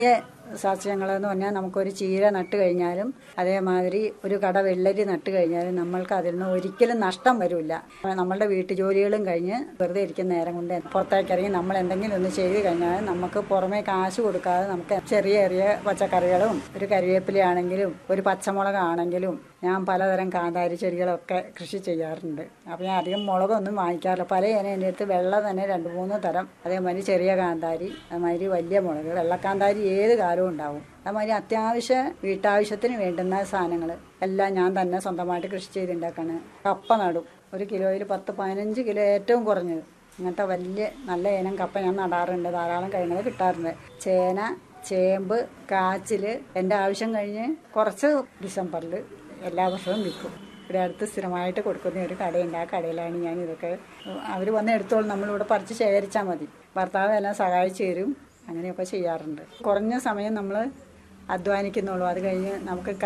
സസ്യങ്ങളെന്ന് പറഞ്ഞാൽ നമുക്കൊരു ചീര നട്ട് കഴിഞ്ഞാലും അതേമാതിരി ഒരു കട വെള്ളരി നട്ട് കഴിഞ്ഞാലും നമ്മൾക്ക് അതിൽ നിന്ന് ഒരിക്കലും നഷ്ടം വരില്ല നമ്മളുടെ വീട്ടു ജോലികളും കഴിഞ്ഞ് വെറുതെ ഇരിക്കുന്ന നേരം കൊണ്ട് പുറത്തേക്ക് ഇറങ്ങി നമ്മൾ എന്തെങ്കിലും ഒന്ന് ചെയ്ത് കഴിഞ്ഞാൽ നമുക്ക് പുറമേ കാശ് കൊടുക്കാതെ നമുക്ക് ചെറിയ ചെറിയ പച്ചക്കറികളും ഒരു കരിവേപ്പിലയാണെങ്കിലും ഒരു പച്ചമുളകാണെങ്കിലും ഞാൻ പലതരം കാന്താരി ചെടികളൊക്കെ കൃഷി ചെയ്യാറുണ്ട് അപ്പോൾ ഞാൻ അധികം മുളകൊന്നും വാങ്ങിക്കാറില്ല പല ഇനം എൻ്റെ അടുത്ത് വെള്ള തന്നെ രണ്ട് മൂന്ന് തരം അതേമാതിരി ചെറിയ കാന്താരി അതുമാതിരി വലിയ മുളക് വെള്ളക്കാന്താരി ഏത് കാലവും ഉണ്ടാവും അതുമാതിരി അത്യാവശ്യ വീട്ടാവശ്യത്തിന് വേണ്ടുന്ന സാധനങ്ങൾ എല്ലാം ഞാൻ തന്നെ സ്വന്തമായിട്ട് കൃഷി ചെയ്തുണ്ടാക്കാണ് കപ്പ നടും ഒരു കിലോയിൽ പത്ത് പതിനഞ്ച് കിലോ ഏറ്റവും കുറഞ്ഞത് അങ്ങനത്തെ വലിയ നല്ല ഇനം കപ്പ ഞാൻ നടാറുണ്ട് ധാരാളം കഴിഞ്ഞത് കിട്ടാറുണ്ട് ചേന ചേമ്പ് കാച്ചിൽ എൻ്റെ ആവശ്യം കഴിഞ്ഞ് കുറച്ച് ഡിസംബറിൽ എല്ലാ വർഷവും വിൽക്കും ഇവിടെ അടുത്ത് സ്ഥിരമായിട്ട് കൊടുക്കുന്ന ഒരു കടയുണ്ട് ആ കടയിലാണ് ഞാൻ ഇതൊക്കെ അവർ വന്ന് എടുത്തോളും നമ്മളിവിടെ പറിച്ച് ശേഖരിച്ചാൽ മതി ഭർത്താവ് എല്ലാം സഹായിച്ചു തരും അങ്ങനെയൊക്കെ ചെയ്യാറുണ്ട് കുറഞ്ഞ സമയം നമ്മൾ അധ്വാനിക്കുന്നുള്ളൂ അത് കഴിഞ്ഞ് നമുക്ക്